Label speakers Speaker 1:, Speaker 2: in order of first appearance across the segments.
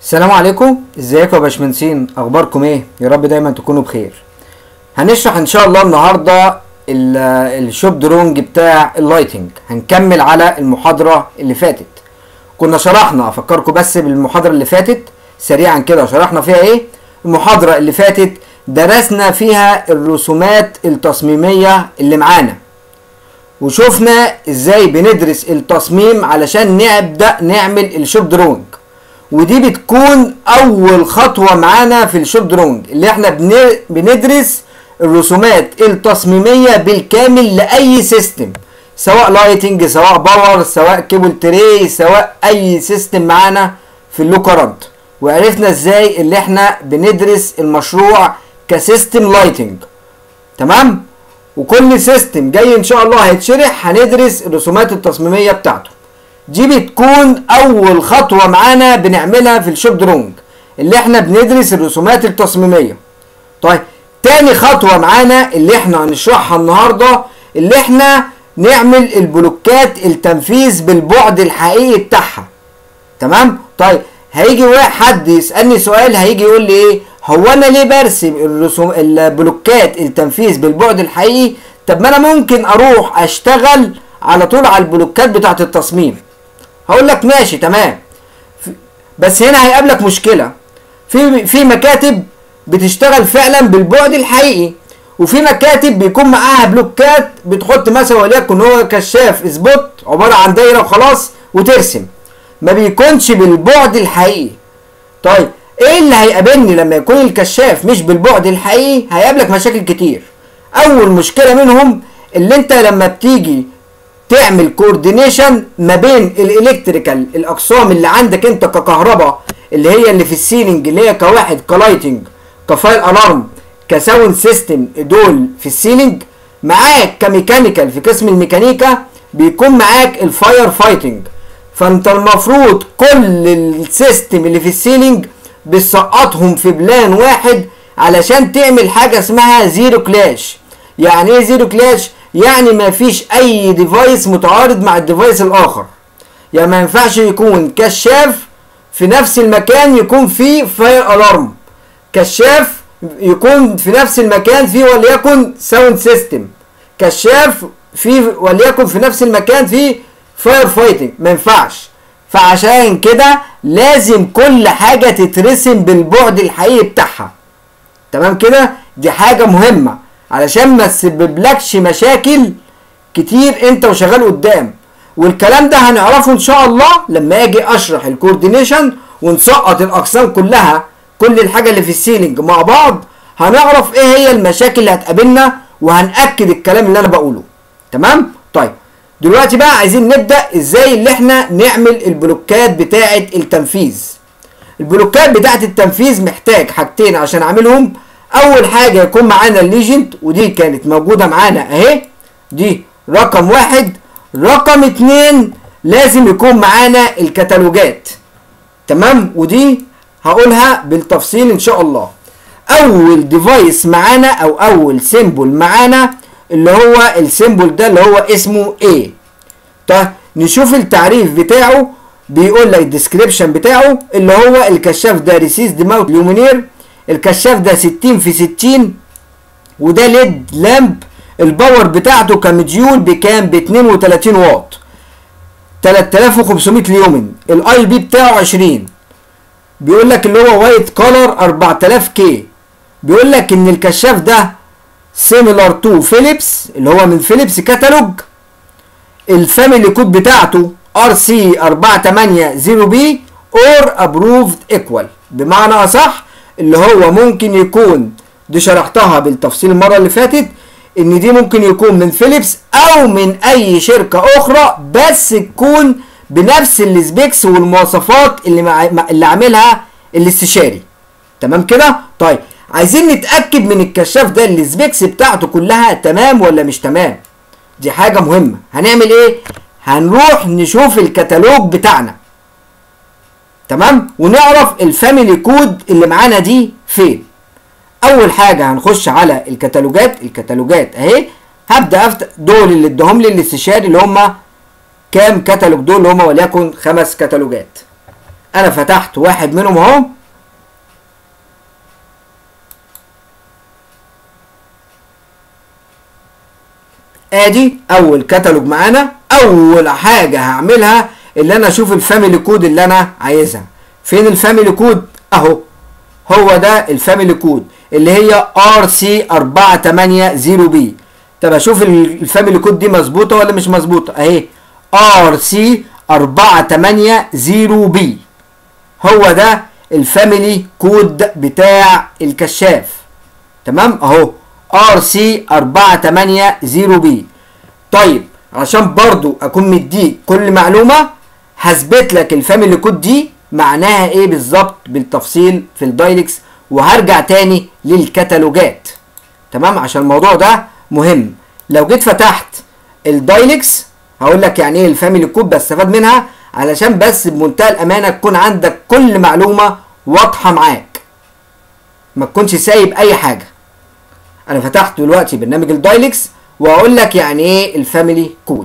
Speaker 1: السلام عليكم ازيكم يا باشمهندسين اخباركم ايه يا رب دايما تكونوا بخير هنشرح ان شاء الله النهارده ال- الشوب درونج بتاع اللايتنج هنكمل على المحاضره اللي فاتت كنا شرحنا افكركم بس بالمحاضره اللي فاتت سريعا كده شرحنا فيها ايه المحاضره اللي فاتت درسنا فيها الرسومات التصميميه اللي معانا وشفنا ازاي بندرس التصميم علشان نبدا نعمل الشوب درونج ودي بتكون اول خطوه معانا في الشوب درونج اللي احنا بن- بندرس الرسومات التصميميه بالكامل لاي سيستم سواء لايتنج سواء باور سواء كيبل تري سواء اي سيستم معانا في اللو كرنت وعرفنا ازاي اللي احنا بندرس المشروع كسيستم لايتنج تمام وكل سيستم جاي ان شاء الله هيتشرح هندرس الرسومات التصميميه بتاعته دي بتكون اول خطوه معانا بنعملها في الشوب درونج اللي احنا بندرس الرسومات التصميميه طيب تاني خطوه معانا اللي احنا هنشرحها النهارده اللي احنا نعمل البلوكات التنفيذ بالبعد الحقيقي بتاعها تمام طيب هيجي واحد حد يسالني سؤال هيجي يقول لي ايه هو انا ليه برسم الرسوم البلوكات التنفيذ بالبعد الحقيقي طب ما انا ممكن اروح اشتغل على طول على البلوكات بتاعه التصميم هقول لك ماشي تمام في- بس هنا هيقابلك مشكله في في مكاتب بتشتغل فعلا بالبعد الحقيقي وفي مكاتب بيكون معاها بلوكات بتحط مثلا وليكن هو كشاف سبوت عباره عن دايره وخلاص وترسم ما بيكونش بالبعد الحقيقي طيب ايه اللي هيقابلني لما يكون الكشاف مش بالبعد الحقيقي هيقابلك مشاكل كتير اول مشكله منهم اللي انت لما بتيجي تعمل كوردينيشن ما بين الالكتريكال الاقسام اللي عندك انت ككهرباء اللي هي اللي في السيلينج اللي هي كواحد كلايتنج كفايل الارم كساوند سيستم دول في السيلينج معاك كميكانيكال في قسم الميكانيكا بيكون معاك الفاير فايتنج فانت المفروض كل السيستم اللي في السيلينج بتسقطهم في بلان واحد علشان تعمل حاجه اسمها زيرو كلاش يعني ايه زيرو كلاش يعني ما فيش اي ديفايس متعارض مع الديفايس الاخر يعني ما ينفعش يكون كشاف في نفس المكان يكون فيه فاير الارم كشاف يكون في نفس المكان فيه وليكن ساوند سيستم كشاف في وليكن في نفس المكان فيه فاير فايتنج ما ينفعش فعشان كده لازم كل حاجه تترسم بالبعد الحقيقي بتاعها تمام كده دي حاجه مهمه علشان ما تسببلكش مشاكل كتير انت وشغال قدام والكلام ده هنعرفه ان شاء الله لما اجي اشرح الكوردينيشن ونسقط الاقسام كلها كل الحاجه اللي في السيلينج مع بعض هنعرف ايه هي المشاكل اللي هتقابلنا وهنأكد الكلام اللي انا بقوله تمام طيب دلوقتي بقى عايزين نبدأ ازاي اللي احنا نعمل البلوكات بتاعة التنفيذ البلوكات بتاعة التنفيذ محتاج حاجتين عشان اعملهم اول حاجة يكون معانا الليجنت ودي كانت موجودة معانا اهي دي رقم واحد رقم اتنين لازم يكون معانا الكتالوجات تمام ودي هقولها بالتفصيل ان شاء الله اول ديفايس معانا او اول سيمبل معانا اللي هو السيمبل ده اللي هو اسمه A طيب نشوف التعريف بتاعه بيقول لك الديسكريبشن بتاعه اللي هو الكشاف ده ريسيس ديماوت لومينير الكشاف ده 60 في 60 وده ليد لامب الباور بتاعته كمديول بكام ب 32 واط 3500 ليومن الاي بي بتاعه 20 بيقول لك اللي هو وايت كولر 4000 كي بيقول لك ان الكشاف ده سيميلار تو فيليبس اللي هو من فيليبس كاتالوج الفاميلي كود بتاعته ار سي 480 بي اور ابروفد ايكوال بمعنى اصح اللي هو ممكن يكون دي شرحتها بالتفصيل المره اللي فاتت ان دي ممكن يكون من فيليبس او من اي شركه اخرى بس تكون بنفس السبيكس والمواصفات اللي مع... مع- اللي عاملها الاستشاري تمام كده طيب عايزين نتاكد من الكشاف ده السبيكس بتاعته كلها تمام ولا مش تمام دي حاجه مهمه هنعمل ايه هنروح نشوف الكتالوج بتاعنا تمام ونعرف الفاميلي كود اللي معانا دي فين اول حاجه هنخش على الكتالوجات الكتالوجات اهي هبدا افتح دول اللي ادهم لي الاستشاري اللي هم كام كتالوج دول اللي هم وليكن خمس كتالوجات انا فتحت واحد منهم اهو ادي اول كتالوج معانا اول حاجه هعملها اللي انا اشوف الفاميلي كود اللي انا عايزها فين الفاميلي كود اهو هو ده الفاميلي كود اللي هي ار سي 480 بي طب اشوف الفاميلي كود دي مظبوطه ولا مش مظبوطه اهي ار سي 480 بي هو ده الفاميلي كود بتاع الكشاف تمام اهو ار سي 480 بي طيب عشان برضو اكون مديك كل معلومه هثبت لك الفاميلي كود دي معناها ايه بالظبط بالتفصيل في الدايلكس وهرجع تاني للكتالوجات تمام عشان الموضوع ده مهم لو جيت فتحت الدايلكس هقول لك يعني ايه الفاميلي كود بستفاد منها علشان بس بمنتهى الامانه تكون عندك كل معلومه واضحه معاك ما تكونش سايب اي حاجه انا فتحت دلوقتي برنامج الدايلكس واقول لك يعني ايه الفاميلي كود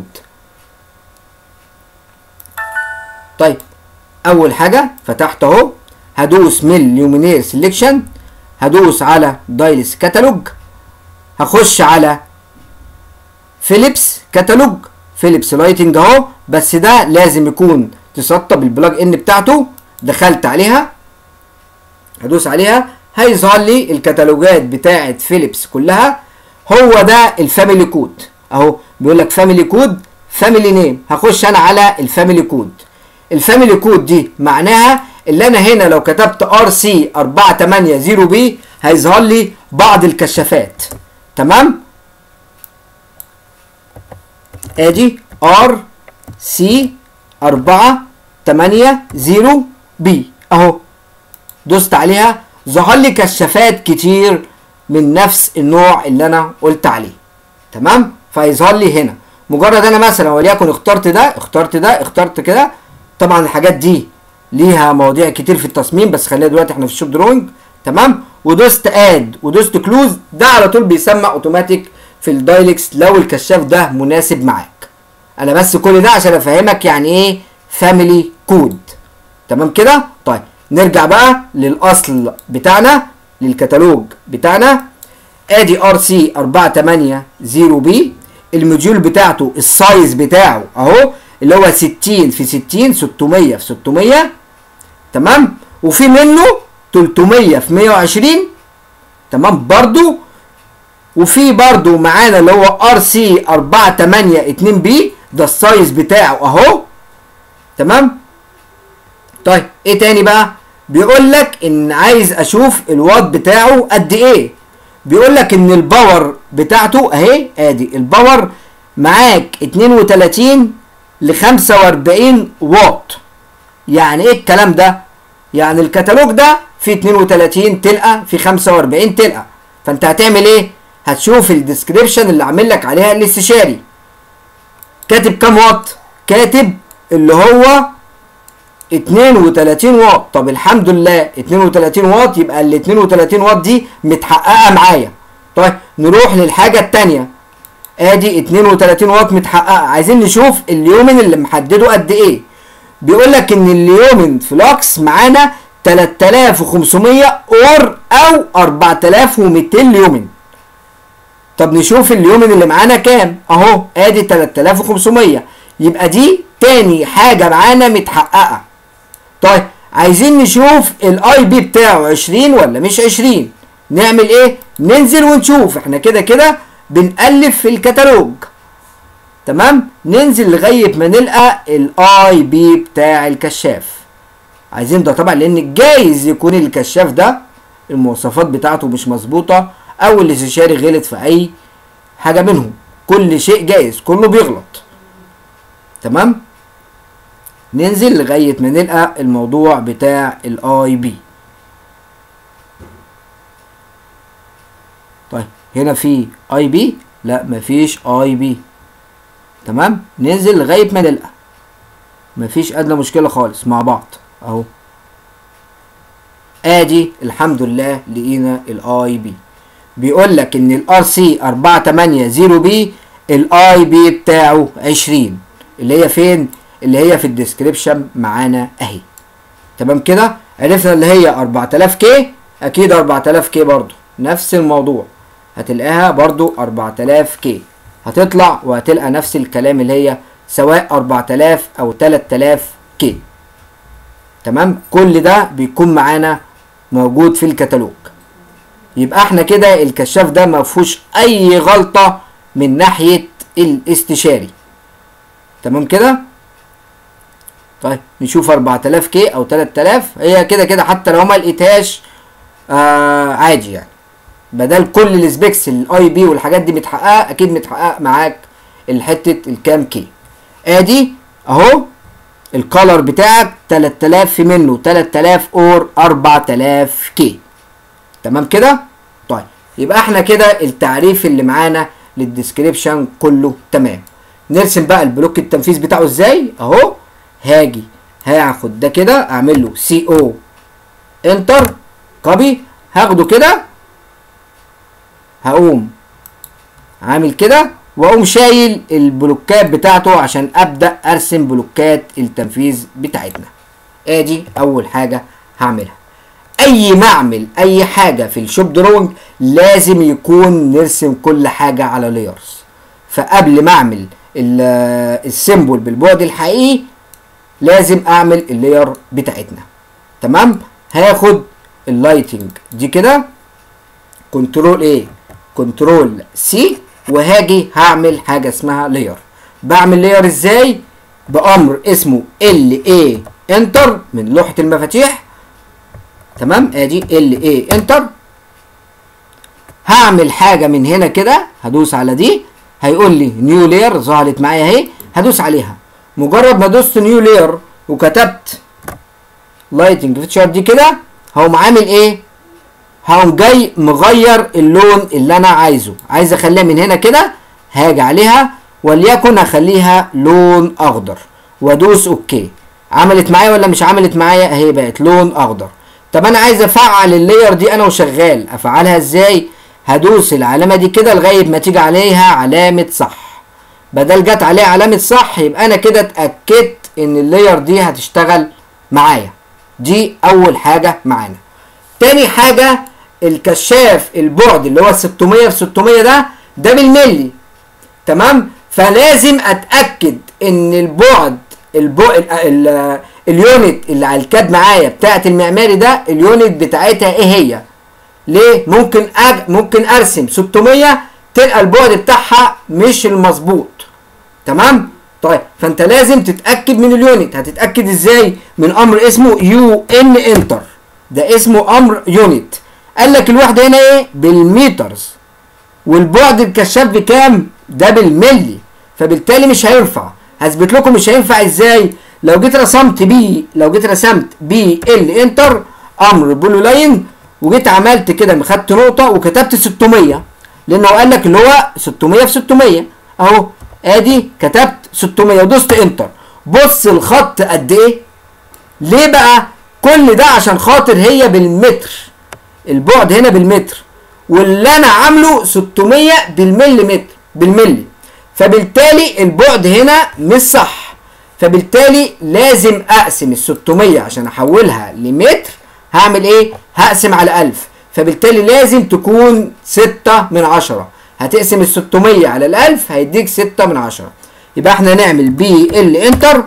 Speaker 1: طيب اول حاجه فتحت اهو هدوس من ليومينير سيلكشن هدوس على دايلس كتالوج هخش على فيليبس كتالوج فيليبس لايتنج اهو بس ده لازم يكون تسطب البلاج ان بتاعته دخلت عليها هدوس عليها هيظهر لي الكتالوجات بتاعه فيليبس كلها هو ده الفاميلي كود اهو بيقول لك فاميلي كود فاميلي نيم هخش انا على الفاميلي كود الفاميلي كود دي معناها اللي انا هنا لو كتبت ار سي 480 بي هيظهر لي بعض الكشافات تمام ادي ار سي 480 بي اهو دوست عليها ظهر لي كشافات كتير من نفس النوع اللي انا قلت عليه تمام فيظهر لي هنا مجرد انا مثلا وليكن اخترت ده اخترت ده اخترت كده طبعا الحاجات دي ليها مواضيع كتير في التصميم بس خلينا دلوقتي احنا في الشوب دروينج تمام ودوست اد ودوست كلوز ده على طول بيسمع اوتوماتيك في الدايلكس لو الكشاف ده مناسب معاك انا بس كل ده عشان افهمك يعني ايه فاميلي كود تمام كده طيب نرجع بقى للاصل بتاعنا للكتالوج بتاعنا ادي ار سي 480 بي الموديول بتاعته السايز بتاعه اهو اللي هو 60 في 60 600 في 600 تمام وفي منه 300 في 120 تمام برضو وفي برضو معانا اللي هو ار سي 482 بي ده السايز بتاعه اهو تمام طيب ايه تاني بقى بيقول لك ان عايز اشوف الوات بتاعه قد ايه بيقول لك ان الباور بتاعته اهي ادي الباور معاك 32 ل 45 واط يعني ايه الكلام ده يعني الكتالوج ده فيه 32 تلقى في 45 تلقى فانت هتعمل ايه هتشوف الديسكريبشن اللي عامل لك عليها الاستشاري كاتب كام واط كاتب اللي هو 32 واط طب الحمد لله 32 واط يبقى ال 32 واط دي متحققه معايا طيب نروح للحاجه الثانيه ادي 32 واط متحققه عايزين نشوف اليومن اللي محدده قد ايه بيقول لك ان اليومن فلوكس معانا 3500 اور او 4200 يومن طب نشوف اليومن اللي معانا كام اهو ادي 3500 يبقى دي تاني حاجه معانا متحققه طيب عايزين نشوف الاي بي بتاعه 20 ولا مش 20 نعمل ايه ننزل ونشوف احنا كده كده بنألف في الكتالوج تمام ننزل لغايه ما نلقى الاي بي بتاع الكشاف عايزين ده طبعا لان جايز يكون الكشاف ده المواصفات بتاعته مش مظبوطه او الاستشاري غلط في اي حاجه منهم كل شيء جايز كله بيغلط تمام ننزل لغايه ما نلقى الموضوع بتاع الاي بي طيب هنا في اي بي لا مفيش اي بي تمام ننزل لغايه ما نلقى مفيش ادنى مشكله خالص مع بعض اهو ادي الحمد لله لقينا الاي بي بيقول لك ان الار سي 480 بي الاي بي بتاعه 20 اللي هي فين اللي هي في الديسكريبشن معانا اهي تمام كده عرفنا اللي هي 4000 كي اكيد 4000 كي برضو نفس الموضوع هتلاقيها برضو 4000 كي هتطلع وهتلقى نفس الكلام اللي هي سواء 4000 او 3000 كي تمام كل ده بيكون معانا موجود في الكتالوج يبقى احنا كده الكشاف ده ما فيهوش اي غلطه من ناحيه الاستشاري تمام كده طيب نشوف 4000 كي او 3000 هي كده كده حتى لو ما لقيتهاش آه عادي يعني بدل كل السبيكس الاي بي والحاجات دي متحققه اكيد متحقق معاك الحته الكام كي ادي اهو الكالر بتاعك 3000 في منه 3000 اور 4000 كي تمام كده طيب يبقى احنا كده التعريف اللي معانا للديسكريبشن كله تمام نرسم بقى البلوك التنفيذ بتاعه ازاي اهو هاجي هاخد ده كده اعمل له سي او انتر كوبي هاخده كده هقوم عامل كده واقوم شايل البلوكات بتاعته عشان ابدا ارسم بلوكات التنفيذ بتاعتنا ادي اول حاجه هعملها اي ما اعمل اي حاجه في الشوب دروينج لازم يكون نرسم كل حاجه على لايرز فقبل ما اعمل السيمبل بالبعد الحقيقي لازم اعمل اللاير بتاعتنا تمام هاخد اللايتنج دي كده كنترول ايه كنترول سي وهاجي هعمل حاجه اسمها لاير بعمل لاير ازاي بامر اسمه ال اي انتر من لوحه المفاتيح تمام ادي ال اي انتر هعمل حاجه من هنا كده هدوس على دي هيقول لي نيو لاير ظهرت معايا اهي هدوس عليها مجرد ما دوست نيو لاير وكتبت لايتنج فيتشر دي كده هقوم عامل ايه هقوم جاي مغير اللون اللي انا عايزه عايز اخليها من هنا كده هاجي عليها وليكن اخليها لون اخضر وادوس اوكي عملت معايا ولا مش عملت معايا اهي بقت لون اخضر طب انا عايز افعل اللاير دي انا وشغال افعلها ازاي هدوس العلامه دي كده لغايه ما تيجي عليها علامه صح بدل جت عليها علامه صح يبقى انا كده اتاكدت ان اللاير دي هتشتغل معايا دي اول حاجه معانا تاني حاجه الكشاف البعد اللي هو 600 في 600 ده ده بالملي تمام فلازم اتاكد ان البعد البعد اليونت اللي على الكاد معايا بتاعه المعماري ده اليونت بتاعتها ايه هي ليه ممكن أج... ممكن ارسم 600 تلقى البعد بتاعها مش المظبوط تمام طيب فانت لازم تتاكد من اليونت هتتاكد ازاي من امر اسمه يو ان انتر ده اسمه امر يونت قال لك الوحده هنا ايه بالميترز والبعد الكشاف بكام ده بالملي فبالتالي مش هينفع هثبت لكم مش هينفع ازاي لو جيت رسمت بي لو جيت رسمت بي ال انتر امر بولو لاين وجيت عملت كده خدت نقطه وكتبت 600 لانه قال لك اللي هو 600 في 600 اهو ادي كتبت 600 ودوست انتر بص الخط قد ايه ليه بقى كل ده عشان خاطر هي بالمتر البعد هنا بالمتر واللي انا عامله 600 بالمليمتر بالملي فبالتالي البعد هنا مش صح فبالتالي لازم اقسم ال 600 عشان احولها لمتر هعمل ايه هقسم على 1000 فبالتالي لازم تكون 6 من 10 هتقسم ال 600 على ال 1000 هيديك 6 من 10 يبقى احنا نعمل بي ال انتر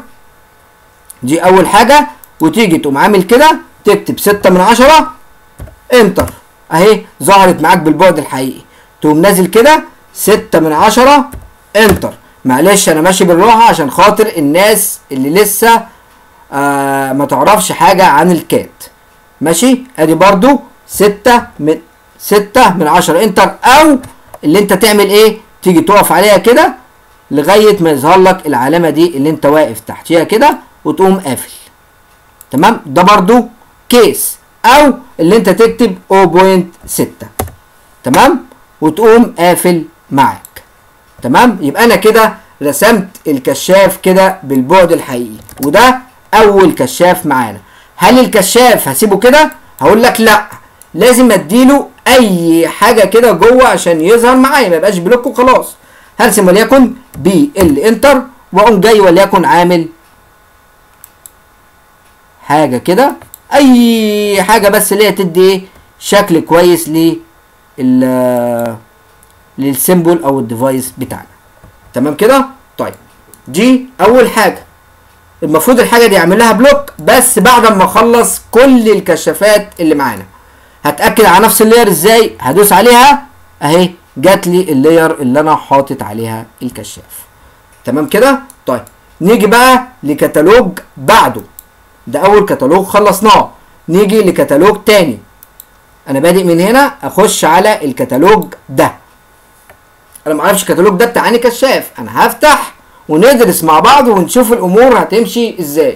Speaker 1: دي اول حاجه وتيجي تقوم عامل كده تكتب 6 من 10 انتر اهي ظهرت معاك بالبعد الحقيقي تقوم نازل كده 6 من 10 انتر معلش انا ماشي بالراحه عشان خاطر الناس اللي لسه آه ما تعرفش حاجه عن الكات ماشي ادي برضو 6 من 6 من 10 انتر او اللي انت تعمل ايه تيجي تقف عليها كده لغايه ما يظهر لك العلامه دي اللي انت واقف تحتيها كده وتقوم قافل تمام ده برضو كيس او اللي انت تكتب 0.6 تمام وتقوم قافل معاك تمام يبقى انا كده رسمت الكشاف كده بالبعد الحقيقي وده اول كشاف معانا هل الكشاف هسيبه كده هقول لك لا لازم اديله اي حاجه كده جوه عشان يظهر معايا ما يبقاش بلوك وخلاص هرسم وليكن بي ال انتر واقوم جاي وليكن عامل حاجه كده اي حاجه بس اللي هي تدي ايه شكل كويس لل للسيمبل او الديفايس بتاعنا تمام كده طيب دي اول حاجه المفروض الحاجه دي اعمل لها بلوك بس بعد ما اخلص كل الكشافات اللي معانا هتاكد على نفس اللاير ازاي هدوس عليها اهي جات لي اللاير اللي انا حاطط عليها الكشاف تمام كده طيب نيجي بقى لكتالوج بعده ده اول كتالوج خلصناه نيجي لكتالوج تاني انا بادئ من هنا اخش على الكتالوج ده انا ما اعرفش الكتالوج ده بتاع انهي كشاف انا هفتح وندرس مع بعض ونشوف الامور هتمشي ازاي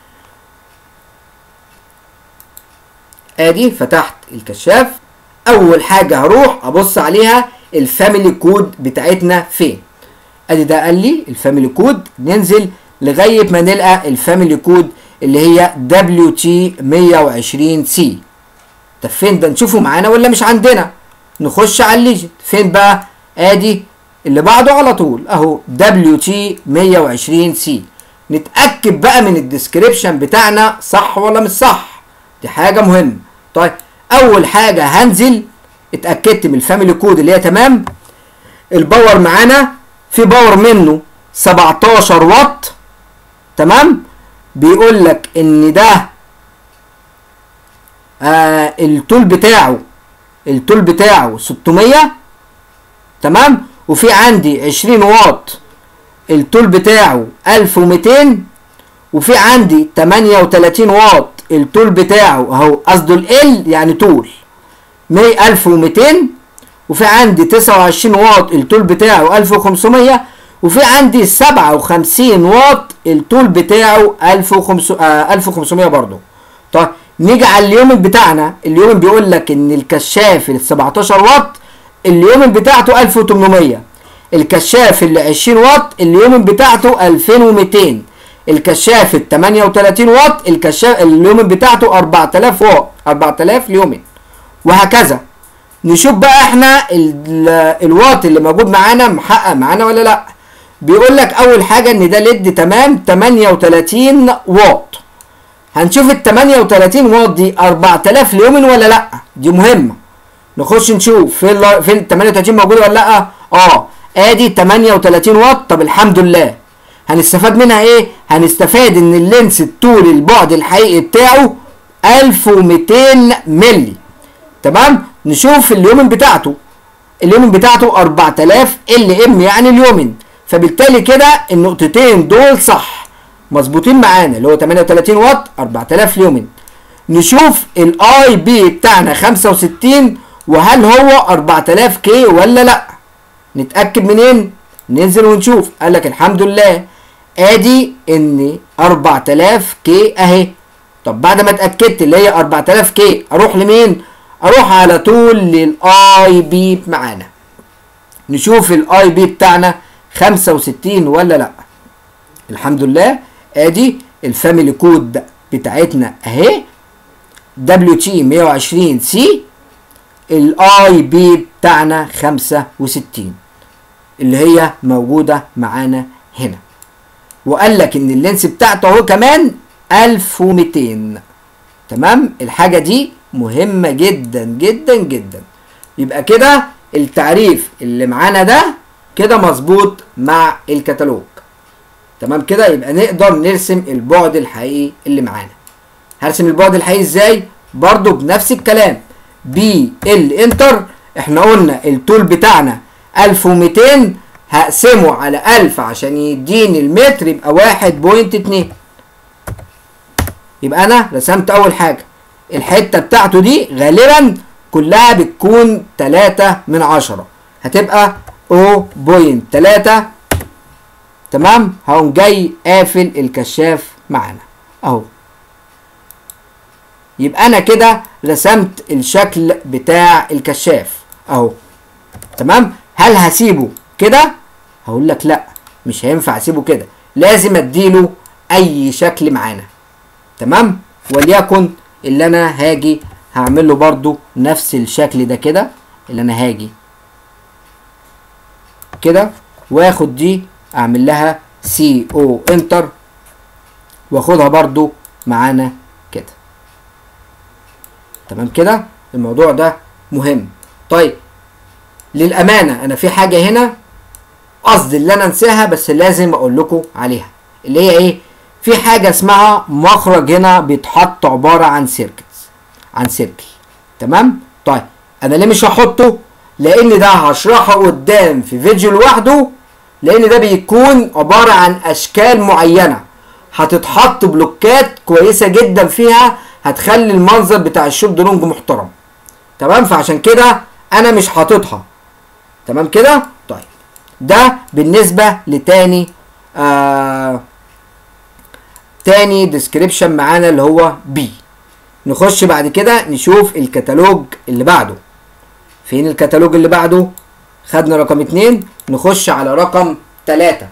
Speaker 1: ادي فتحت الكشاف اول حاجه هروح ابص عليها الفاميلي كود بتاعتنا فين ادي ده قال لي الفاميلي كود ننزل لغايه ما نلقى الفاميلي كود اللي هي WT 120 سي طب فين ده نشوفه معانا ولا مش عندنا نخش على الليجن فين بقى ادي اللي بعده على طول اهو WT 120 سي نتاكد بقى من الديسكريبشن بتاعنا صح ولا مش صح دي حاجه مهمه طيب اول حاجه هنزل اتاكدت من الفاميلي كود اللي هي تمام الباور معانا في باور منه 17 واط تمام بيقول لك ان ده آه التول بتاعه التول بتاعه 600 تمام وفي عندي 20 واط التول بتاعه 1200 وفي عندي 38 واط التول بتاعه اهو قصده ال يعني طول 100 1200 وفي عندي 29 واط التول بتاعه 1500 وفي عندي 57 واط التول بتاعه 1500 آه 1500 برضه طيب نيجي على اليومن بتاعنا اليومن بيقول لك ان الكشاف ال 17 واط اليومن بتاعته 1800 الكشاف اللي 20 واط اليومن بتاعته 2200 الكشاف ال 38 واط الكشاف اليومن بتاعته 4000 واط 4000 اليومن وهكذا نشوف بقى احنا الواط اللي موجود معانا محقق معانا ولا لا بيقول لك اول حاجه ان ده ليد تمام 38 واط هنشوف ال 38 واط دي 4000 اليومن ولا لا دي مهمه نخش نشوف فين فين ال 38 موجوده ولا لا اه ادي 38 واط طب الحمد لله هنستفاد منها ايه هنستفاد ان اللينس الطول البعد الحقيقي بتاعه 1200 مللي تمام نشوف اليومن بتاعته اليومن بتاعته 4000 ال ام يعني اليومن فبالتالي كده النقطتين دول صح مظبوطين معانا اللي هو 38 واط 4000 اليومن نشوف الاي بي بتاعنا 65 وهل هو 4000 كي ولا لا نتاكد منين ننزل ونشوف قال لك الحمد لله ادي ان 4000 كي اهي طب بعد ما اتاكدت اللي هي 4000 كي اروح لمين اروح على طول للاي بي معانا نشوف الاي بي بتاعنا 65 ولا لا الحمد لله ادي الفاميلي كود بتاعتنا اهي WT 120 سي الاي بي بتاعنا 65 اللي هي موجودة معانا هنا وقال لك ان اللينس بتاعته اهو كمان 1200 تمام الحاجة دي مهمة جدا جدا جدا يبقى كده التعريف اللي معانا ده كده مظبوط مع الكتالوج تمام كده يبقى نقدر نرسم البعد الحقيقي اللي معانا هرسم البعد الحقيقي ازاي برضو بنفس الكلام بي ال انتر احنا قلنا التول بتاعنا 1200 هقسمه على 1000 عشان يديني المتر يبقى 1.2 يبقى انا رسمت اول حاجه الحته بتاعته دي غالبا كلها بتكون 3 من 10 هتبقى 0.3 تمام هقوم جاي قافل الكشاف معانا اهو يبقى انا كده رسمت الشكل بتاع الكشاف اهو تمام هل هسيبه كده هقول لك لا مش هينفع اسيبه كده لازم اديله اي شكل معانا تمام وليكن اللي انا هاجي هعمل له برضو نفس الشكل ده كده اللي انا هاجي كده واخد دي اعمل لها سي او انتر واخدها برضو معانا تمام كده الموضوع ده مهم طيب للامانه انا في حاجه هنا قصدي اللي انا انساها بس لازم اقول لكم عليها اللي هي ايه في حاجه اسمها مخرج هنا بيتحط عباره عن سيركتس عن سيركل تمام طيب انا ليه مش هحطه لان ده هشرحه قدام في فيديو لوحده لان ده بيكون عباره عن اشكال معينه هتتحط بلوكات كويسه جدا فيها هتخلي المنظر بتاع الشوب درونج محترم تمام فعشان كده انا مش حاططها تمام كده طيب ده بالنسبه لتاني آه تاني ديسكريبشن معانا اللي هو بي نخش بعد كده نشوف الكتالوج اللي بعده فين الكتالوج اللي بعده خدنا رقم اتنين نخش على رقم تلاتة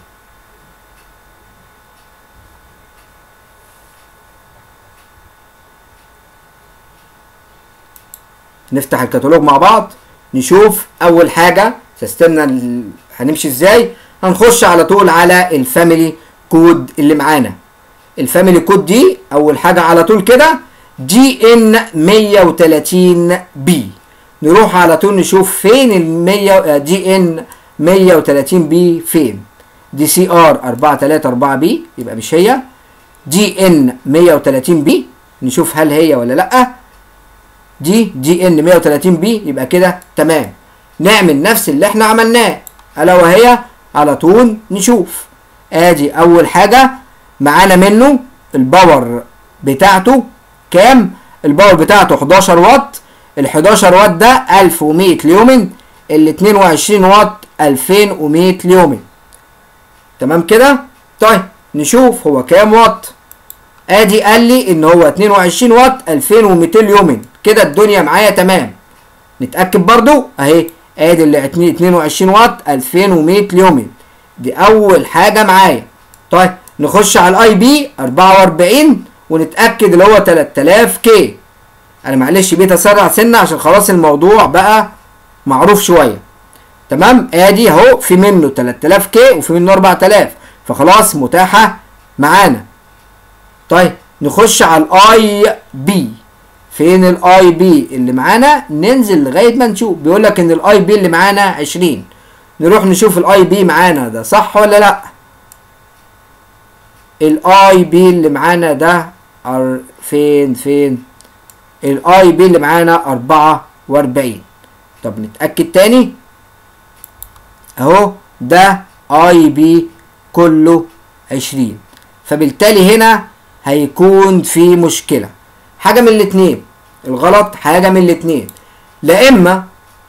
Speaker 1: نفتح الكتالوج مع بعض نشوف اول حاجة سيستمنا ال- هنمشي ازاي هنخش على طول على الفاميلي كود اللي معانا الفاميلي كود دي اول حاجة على طول كده جي ان 130 بي نروح على طول نشوف فين ال 100 جي ان 130 بي فين دي سي ار 434 بي يبقى مش هي جي ان 130 بي نشوف هل هي ولا لا دي جي ان 130 بي يبقى كده تمام نعمل نفس اللي احنا عملناه الا وهي على طول نشوف ادي اول حاجه معانا منه الباور بتاعته كام الباور بتاعته 11 واط ال 11 واط ده 1100 ليومن ال 22 واط 2100 ليومن تمام كده طيب نشوف هو كام واط ادي قال لي ان هو 22 واط 2200 ليومن كده الدنيا معايا تمام نتاكد برضو اهي ادي اللي 22 واط 2100 ليومن دي اول حاجه معايا طيب نخش على الاي بي 44 ونتاكد اللي هو 3000 كي انا معلش بقيت اسرع سنه عشان خلاص الموضوع بقى معروف شويه تمام ادي اهو في منه 3000 كي وفي منه 4000 فخلاص متاحه معانا طيب نخش على الاي بي فين الاي بي اللي معانا ننزل لغايه ما نشوف بيقول لك ان الاي بي اللي معانا 20 نروح نشوف الاي بي معانا ده صح ولا لا الاي بي اللي معانا ده أر... فين فين الاي بي اللي معانا 44 طب نتاكد تاني اهو ده اي بي كله 20 فبالتالي هنا هيكون في مشكله حاجه من الاتنين الغلط حاجه من الاتنين لا اما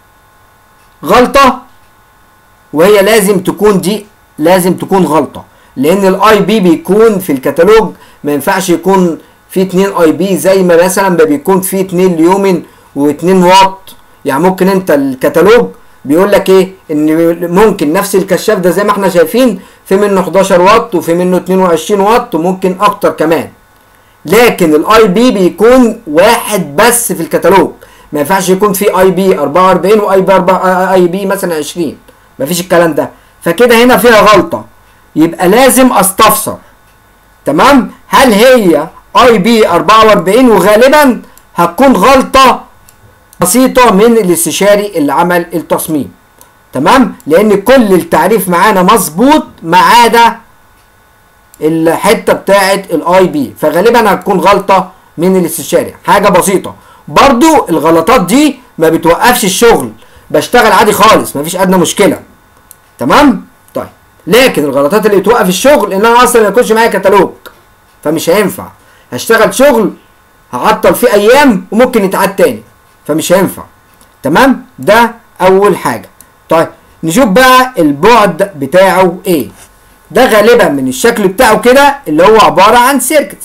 Speaker 1: غلطه وهي لازم تكون دي لازم تكون غلطه لان الاي بي بيكون في الكتالوج ما ينفعش يكون في اتنين اي بي زي ما مثلا ما بيكون في اتنين ليومن واتنين واط يعني ممكن انت الكتالوج بيقول لك ايه ان ممكن نفس الكشاف ده زي ما احنا شايفين في منه 11 واط وفي منه 22 واط وممكن اكتر كمان لكن الاي بي بيكون واحد بس في الكتالوج ما ينفعش يكون في اي بي 44 واي بي 4 اي بي مثلا 20 ما فيش الكلام ده فكده هنا فيها غلطه يبقى لازم استفسر تمام هل هي اي بي 44 وغالبا هتكون غلطه بسيطه من الاستشاري اللي عمل التصميم تمام لان كل التعريف معانا مظبوط ما عدا الحته بتاعه الاي بي فغالبا هتكون غلطه من الاستشاري حاجه بسيطه برضو الغلطات دي ما بتوقفش الشغل بشتغل عادي خالص مفيش ادنى مشكله تمام طيب لكن الغلطات اللي بتوقف الشغل ان انا اصلا ما يكونش معايا كتالوج فمش هينفع هشتغل شغل هعطل فيه ايام وممكن يتعاد تاني فمش هينفع تمام ده اول حاجه طيب نشوف بقى البعد بتاعه ايه ده غالبا من الشكل بتاعه كده اللي هو عباره عن سيركتس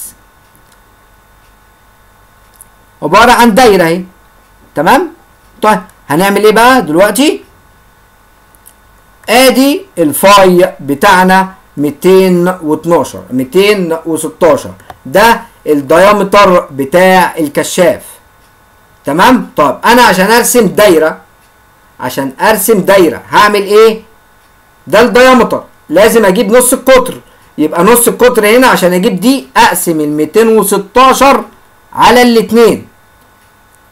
Speaker 1: عباره عن دايره اهي تمام طيب هنعمل ايه بقى دلوقتي ادي الفاي بتاعنا 212 216 ده الديامتر بتاع الكشاف تمام طب انا عشان ارسم دايره عشان ارسم دايره هعمل ايه ده الديامتر لازم اجيب نص القطر يبقى نص القطر هنا عشان اجيب دي اقسم ال 216 على الاتنين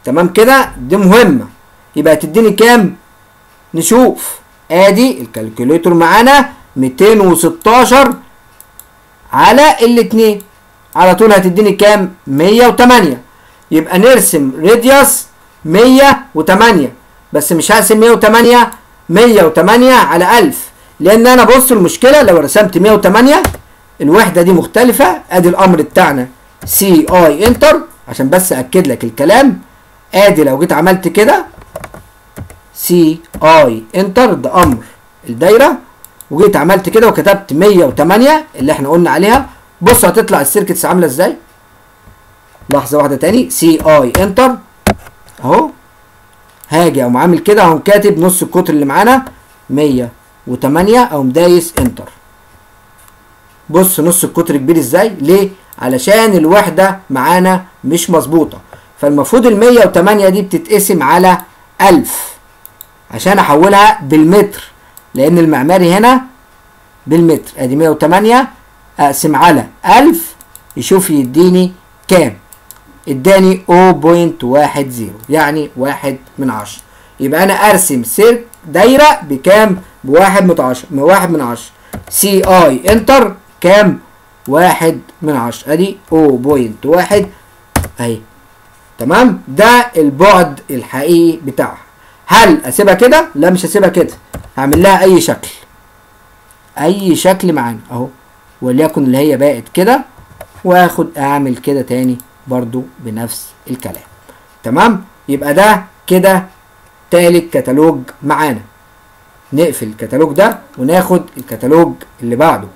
Speaker 1: تمام كده دي مهمة يبقى تديني كام نشوف ادي الكالكوليتور معانا 216 على الاتنين على طول هتديني كام 108 يبقى نرسم راديوس 108 بس مش هقسم 108 108 على 1000 لان انا بص المشكله لو رسمت 108 الوحده دي مختلفه ادي الامر بتاعنا سي اي انتر عشان بس اكد لك الكلام ادي لو جيت عملت كده سي اي انتر ده امر الدايره وجيت عملت كده وكتبت 108 اللي احنا قلنا عليها بص هتطلع السيركتس عامله ازاي لحظه واحده تاني سي اي انتر اهو هاجي اقوم عامل كده اهو كاتب نص القطر اللي معانا 108 اقوم دايس انتر بص نص القطر كبير ازاي ليه علشان الوحده معانا مش مظبوطه فالمفروض ال 108 دي بتتقسم على 1000 عشان احولها بالمتر لان المعماري هنا بالمتر ادي 108 اقسم على 1000 يشوف يديني كام اداني 0.10 يعني واحد من عشرة يبقى انا ارسم سير دايره بكام بواحد من عشرة من واحد من عشرة سي اي انتر كام واحد من عشرة ادي 0.1 اهي تمام ده البعد الحقيقي بتاعها هل اسيبها كده لا مش هسيبها كده هعمل لها اي شكل اي شكل معانا اهو وليكن اللي هي بقت كده واخد اعمل كده تاني برضو بنفس الكلام تمام يبقى ده كده تالت كتالوج معانا نقفل الكتالوج ده وناخد الكتالوج اللي بعده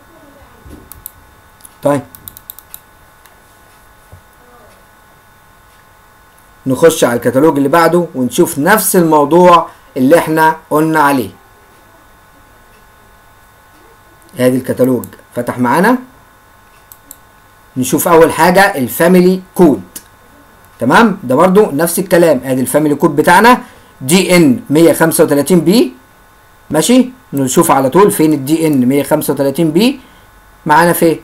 Speaker 1: طيب نخش على الكتالوج اللي بعده ونشوف نفس الموضوع اللي احنا قلنا عليه ادي الكتالوج فتح معانا نشوف اول حاجه الفاميلي كود تمام ده برضو نفس الكلام ادي الفاميلي كود بتاعنا دي ان 135 بي ماشي نشوف على طول فين الدي ان 135 بي معانا فين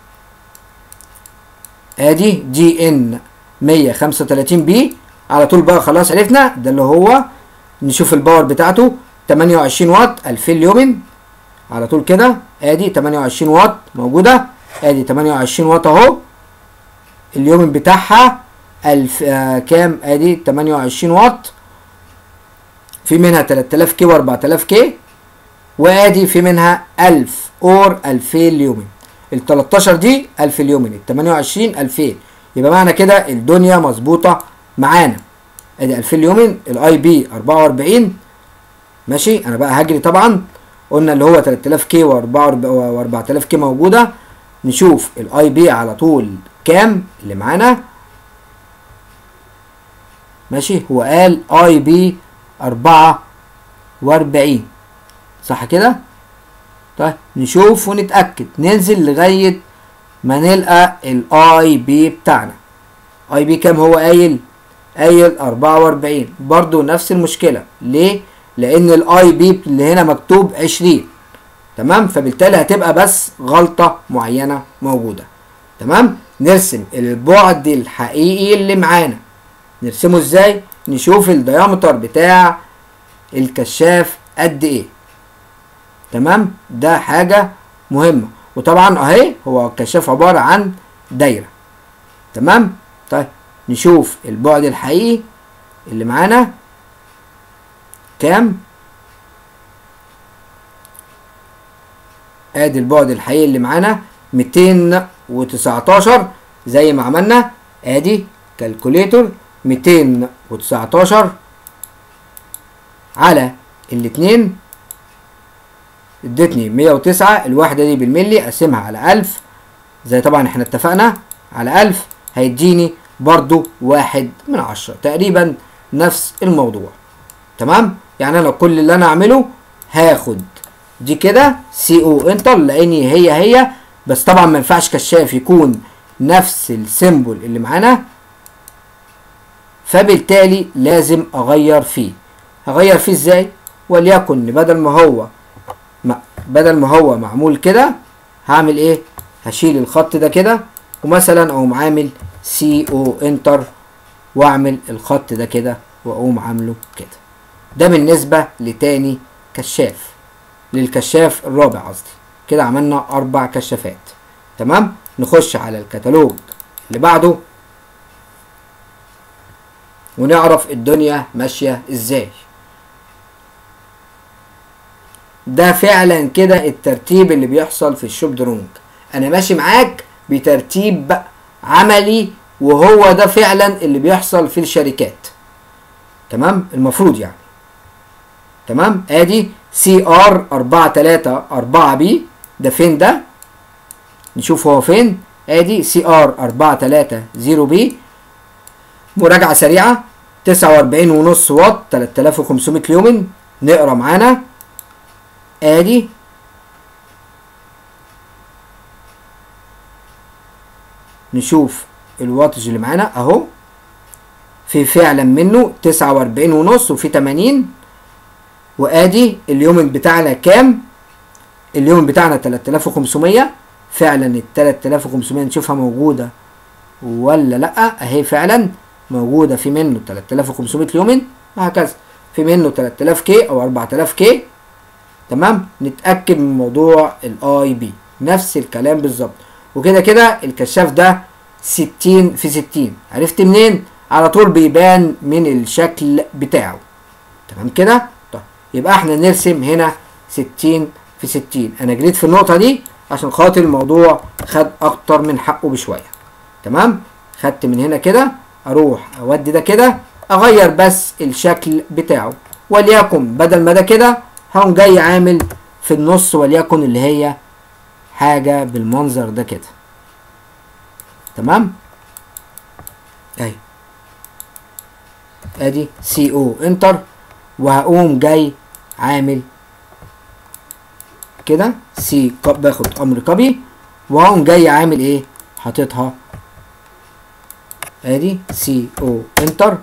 Speaker 1: ادي دي ان 135 بي على طول بقى خلاص عرفنا ده اللي هو نشوف الباور بتاعته 28 واط 2000 ليومن على طول كده ادي 28 واط موجوده ادي 28 واط اهو اليومن بتاعها الف آه كام ادي 28 واط في منها 3000 كي و4000 كي وادي في منها 1000 اور 2000 ليومن ال 13 دي 1000 ليومن ال 28 2000 يبقى معنى كده الدنيا مظبوطه معانا ادي 2000 ليومن الاي بي 44 ماشي انا بقى هجري طبعا قلنا اللي هو 3000 كي و4000 كي موجوده نشوف الاي بي على طول كام اللي معانا ماشي هو قال اي بي 44 صح كده طيب نشوف ونتاكد ننزل لغايه ما نلقى الاي بي بتاعنا اي بي كام هو قايل قايل 44 برضو نفس المشكله ليه لان الاي بي اللي هنا مكتوب 20 تمام فبالتالي هتبقى بس غلطه معينه موجوده تمام نرسم البعد الحقيقي اللي معانا نرسمه ازاي نشوف الديامتر بتاع الكشاف قد ايه تمام ده حاجه مهمه وطبعا اهي هو الكشاف عباره عن دايره تمام طيب نشوف البعد الحقيقي اللي معانا كام ادي البعد الحقيقي اللي معانا 219 زي ما عملنا ادي كالكوليتور 219 على الاتنين ادتني 109 الواحدة دي بالملي اقسمها على 1000 زي طبعا احنا اتفقنا على 1000 هيديني برضو واحد من عشرة تقريبا نفس الموضوع تمام يعني انا كل اللي انا اعمله هاخد دي كده سي او انتر لاني هي هي بس طبعا ما ينفعش كشاف يكون نفس السيمبل اللي معانا فبالتالي لازم اغير فيه هغير فيه ازاي وليكن بدل ما هو ما بدل ما هو معمول كده هعمل ايه هشيل الخط ده كده ومثلا اقوم عامل سي او انتر واعمل الخط ده كده واقوم عامله كده ده بالنسبة لتاني كشاف للكشاف الرابع قصدي كده عملنا اربع كشافات تمام نخش على الكتالوج اللي بعده ونعرف الدنيا ماشية ازاي ده فعلا كده الترتيب اللي بيحصل في الشوب درونج انا ماشي معاك بترتيب عملي وهو ده فعلا اللي بيحصل في الشركات تمام المفروض يعني تمام ادي سي ار 4 3 4 بي ده فين ده نشوف هو فين ادي سي ار 4 3 0 بي مراجعة سريعة 49 ونص واط 3500 ليومن نقرا معانا ادي نشوف الواتج اللي معانا اهو في فعلا منه 49 ونص وفي 80 وادي اليومن بتاعنا كام اليومن بتاعنا 3500 فعلا ال 3500 نشوفها موجودة ولا لا اهي فعلا موجودة في منه 3500 يومن وهكذا في منه 3000 كي او 4000 كي تمام نتأكد من موضوع الاي بي نفس الكلام بالظبط وكده كده الكشاف ده 60 في 60 عرفت منين على طول بيبان من الشكل بتاعه تمام كده طيب يبقى احنا نرسم هنا 60 في 60 انا جريت في النقطة دي عشان خاطر الموضوع خد اكتر من حقه بشوية تمام خدت من هنا كده اروح اودي ده كده اغير بس الشكل بتاعه وليكن بدل ما ده كده هقوم جاي عامل في النص وليكن اللي هي حاجة بالمنظر ده كده تمام اهي ادي سي او انتر وهقوم جاي عامل كده سي باخد امر كوبي وهقوم جاي عامل ايه حاططها ادي سي او انتر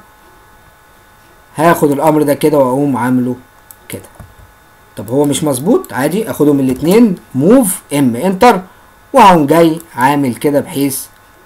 Speaker 1: هاخد الامر ده كده واقوم عامله كده طب هو مش مظبوط عادي اخدهم الاتنين موف ام انتر وهقوم جاي عامل كده بحيث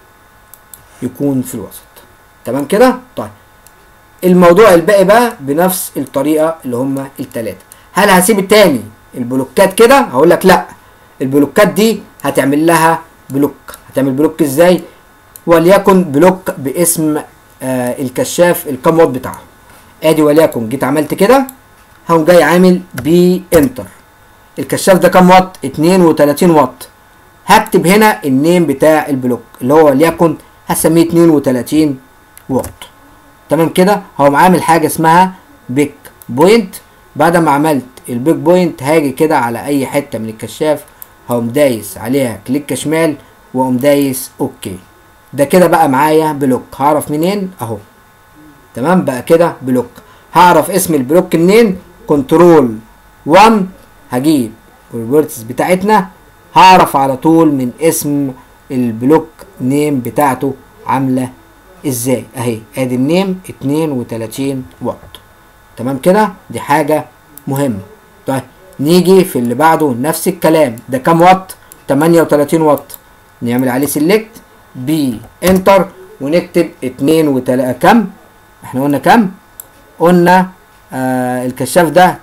Speaker 1: يكون في الوسط تمام كده طيب الموضوع الباقي بقى بنفس الطريقه اللي هما التلاته هل هسيب التاني البلوكات كده هقول لك لا البلوكات دي هتعمل لها بلوك هتعمل بلوك ازاي وليكن بلوك باسم آه الكشاف الكام واط بتاعه ادي وليكن جيت عملت كده هقوم جاي عامل بي انتر الكشاف ده كام واط 32 واط هكتب هنا النيم بتاع البلوك اللي هو وليكن هسميه 32 واط تمام كده هقوم عامل حاجه اسمها بيك بوينت بعد ما عملت البيك بوينت هاجي كده على اي حته من الكشاف هقوم دايس عليها كليك شمال واقوم دايس اوكي ده كده بقى معايا بلوك هعرف منين اهو تمام بقى كده بلوك هعرف اسم البلوك منين كنترول 1 هجيب البروبرتيز بتاعتنا هعرف على طول من اسم البلوك نيم بتاعته عامله ازاي اهي ادي النيم 32 واط تمام كده دي حاجه مهمه طيب نيجي في اللي بعده نفس الكلام ده كام واط 38 واط نعمل عليه سيلكت بي انتر ونكتب 2 و3 كام احنا قلنا كام قلنا آه الكشاف ده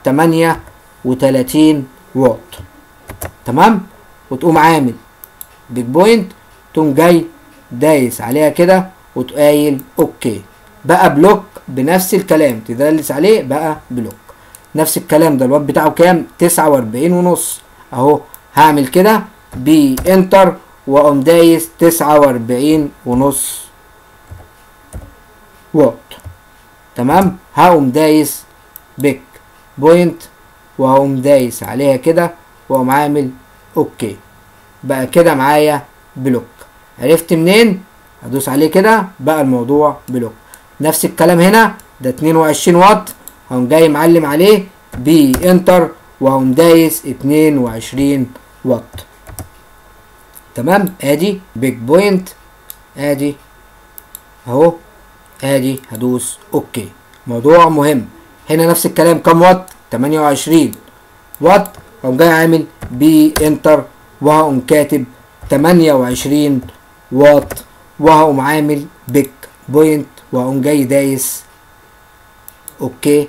Speaker 1: 38 واط تمام وتقوم عامل بيج بوينت تقوم جاي دايس عليها كده وتقايل اوكي بقى بلوك بنفس الكلام تدلس عليه بقى بلوك نفس الكلام ده الوات بتاعه كام 49 ونص اهو هعمل كده بي انتر واقوم دايس 49 ونص واط تمام هقوم دايس بيك بوينت وهقوم دايس عليها كده واقوم عامل اوكي بقى كده معايا بلوك عرفت منين هدوس عليه كده بقى الموضوع بلوك نفس الكلام هنا ده 22 واط هقوم جاي معلم عليه بي انتر وهقوم دايس 22 واط تمام ادي بيج بوينت ادي اهو ادي هدوس اوكي موضوع مهم هنا نفس الكلام كام واط 28 واط هقوم جاي عامل بي انتر وهقوم كاتب 28 واط وهقوم عامل بيك بوينت واقوم جاي دايس اوكي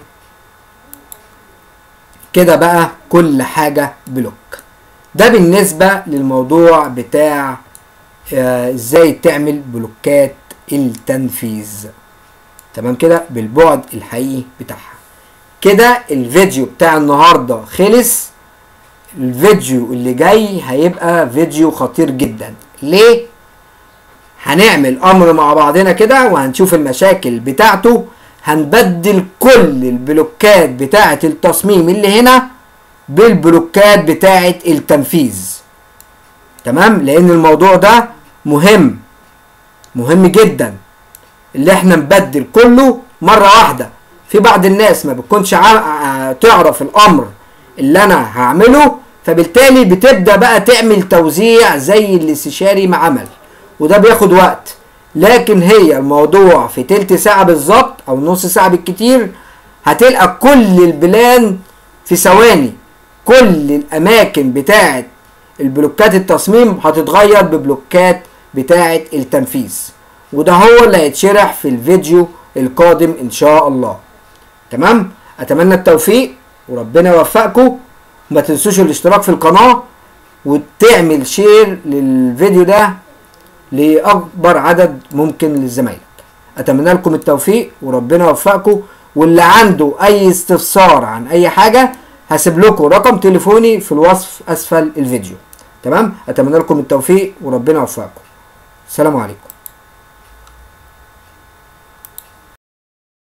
Speaker 1: كده بقى كل حاجة بلوك ده بالنسبة للموضوع بتاع آه، ازاي تعمل بلوكات التنفيذ تمام كده بالبعد الحقيقي بتاعها كده الفيديو بتاع النهاردة خلص الفيديو اللي جاي هيبقى فيديو خطير جدا ليه هنعمل امر مع بعضنا كده وهنشوف المشاكل بتاعته هنبدل كل البلوكات بتاعه التصميم اللي هنا بالبلوكات بتاعه التنفيذ تمام لان الموضوع ده مهم مهم جدا اللي احنا نبدل كله مره واحده في بعض الناس ما بتكونش عا- تعرف الامر اللي انا هعمله فبالتالي بتبدا بقى تعمل توزيع زي الاستشاري ما عمل وده بياخد وقت لكن هي الموضوع في تلت ساعة بالظبط او نص ساعة بالكتير هتلقى كل البلان في ثواني كل الاماكن بتاعت البلوكات التصميم هتتغير ببلوكات بتاعت التنفيذ وده هو اللي هيتشرح في الفيديو القادم ان شاء الله تمام اتمنى التوفيق وربنا يوفقكم وما تنسوش الاشتراك في القناة وتعمل شير للفيديو ده لأكبر عدد ممكن لزمايلك أتمنى لكم التوفيق وربنا يوفقكم واللي عنده أي استفسار عن أي حاجة هسيب لكم رقم تليفوني في الوصف أسفل الفيديو تمام أتمنى لكم التوفيق وربنا يوفقكم السلام عليكم